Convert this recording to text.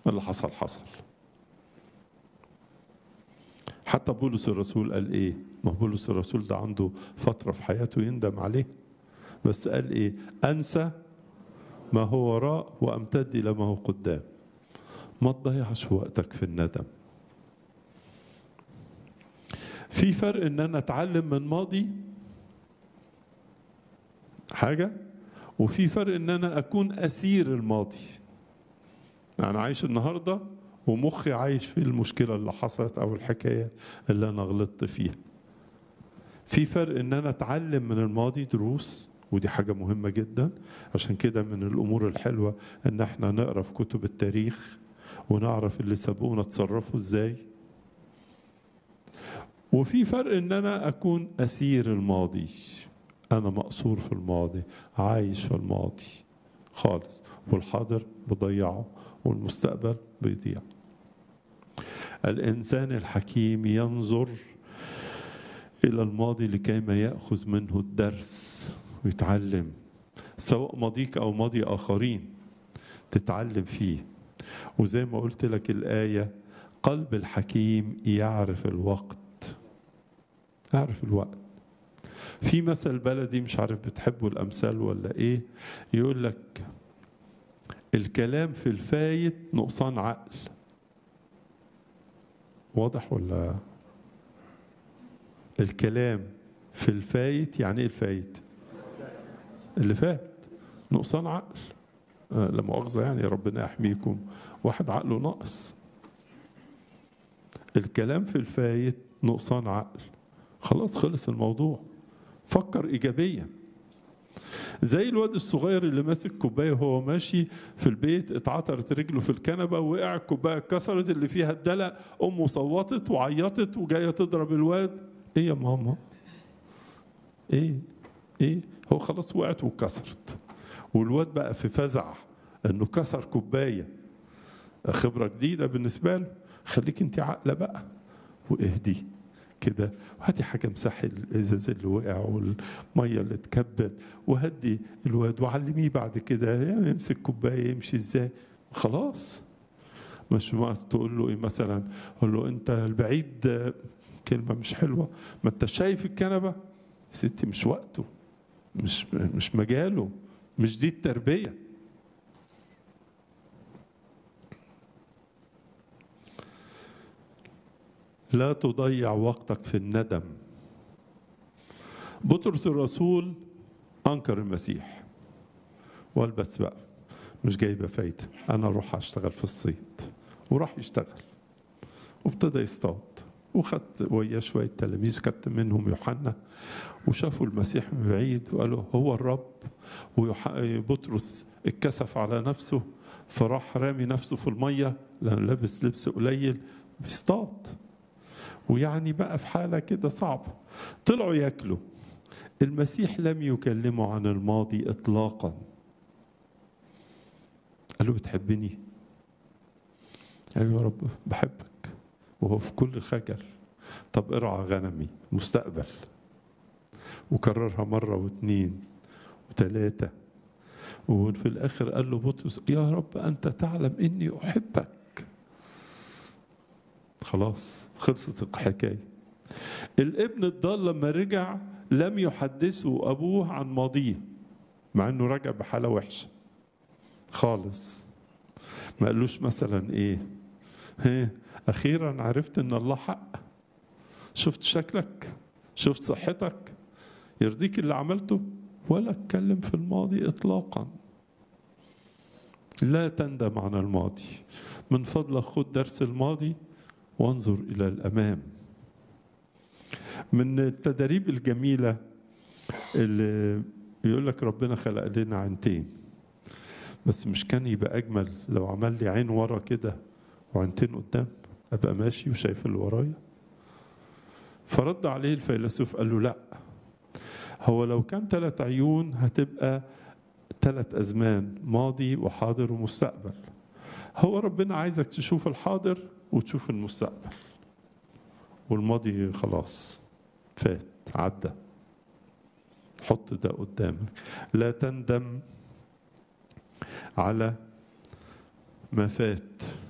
اللي حصل حصل حتى بولس الرسول قال ايه ما هو بولس الرسول ده عنده فترة في حياته يندم عليه بس قال ايه انسى ما هو وراء وامتد الى ما هو قدام ما تضيعش وقتك في الندم في فرق ان انا اتعلم من ماضي حاجة وفي فرق ان انا اكون اسير الماضي انا عايش النهارده ومخي عايش في المشكله اللي حصلت او الحكايه اللي انا غلطت فيها في فرق ان انا اتعلم من الماضي دروس ودي حاجة مهمة جدا عشان كده من الأمور الحلوة إن احنا نقرأ في كتب التاريخ ونعرف اللي سبقونا اتصرفوا ازاي وفي فرق ان انا اكون اسير الماضي انا مقصور في الماضي عايش في الماضي خالص والحاضر بضيعه والمستقبل بيضيع الانسان الحكيم ينظر الى الماضي لكي ما ياخذ منه الدرس ويتعلم سواء ماضيك او ماضي اخرين تتعلم فيه وزي ما قلت لك الايه قلب الحكيم يعرف الوقت يعرف الوقت في مثل بلدي مش عارف بتحبوا الامثال ولا ايه يقول لك الكلام في الفايت نقصان عقل واضح ولا الكلام في الفايت يعني ايه الفايت اللي فات نقصان عقل آه لا مؤاخذه يعني ربنا يحميكم واحد عقله ناقص الكلام في الفايت نقصان عقل خلاص خلص الموضوع فكر ايجابيا زي الواد الصغير اللي ماسك كوبايه وهو ماشي في البيت اتعثرت رجله في الكنبه وقع الكوبايه اتكسرت اللي فيها الدلق امه صوتت وعيطت وجايه تضرب الواد ايه يا ماما ايه ايه هو خلاص وقعت واتكسرت والواد بقى في فزع انه كسر كوبايه خبره جديده بالنسبه له خليك انت عاقله بقى واهدي كده وهاتي حاجه مسحي الازاز اللي وقع والميه اللي اتكبت وهدي الواد وعلميه بعد كده يمسك كوبايه يمشي ازاي خلاص مش ما تقول له ايه مثلا قول له انت البعيد كلمه مش حلوه ما انت شايف الكنبه يا ستي مش وقته مش مش مجاله مش دي التربيه لا تضيع وقتك في الندم بطرس الرسول انكر المسيح والبس بقى مش جايبه فايده انا اروح اشتغل في الصيد وراح يشتغل وابتدى يصطاد وخد وياه شويه تلاميذ كت منهم يوحنا وشافوا المسيح من بعيد وقالوا هو الرب وبطرس اتكسف على نفسه فراح رامي نفسه في الميه لانه لابس لبس قليل بيصطاد ويعني بقى في حاله كده صعبه طلعوا ياكلوا المسيح لم يكلمه عن الماضي اطلاقا قال له بتحبني قال يا رب بحبك وهو في كل خجل طب ارعى غنمي مستقبل وكررها مرة واثنين وثلاثة وفي الآخر قال له بطرس يا رب أنت تعلم إني أحبك خلاص خلصت الحكاية الابن الضال لما رجع لم يحدثه أبوه عن ماضيه مع إنه رجع بحالة وحشة خالص ما قالوش مثلا إيه ها أخيرا عرفت إن الله حق شفت شكلك شفت صحتك يرضيك اللي عملته ولا اتكلم في الماضي اطلاقا لا تندم عن الماضي من فضلك خد درس الماضي وانظر الى الامام من التدريب الجميله اللي يقول لك ربنا خلق لنا عينتين بس مش كان يبقى اجمل لو عمل لي عين ورا كده وعينتين قدام ابقى ماشي وشايف اللي ورايا فرد عليه الفيلسوف قال له لا هو لو كان ثلاث عيون هتبقى ثلاث أزمان ماضي وحاضر ومستقبل هو ربنا عايزك تشوف الحاضر وتشوف المستقبل والماضي خلاص فات عدى حط ده قدامك لا تندم على ما فات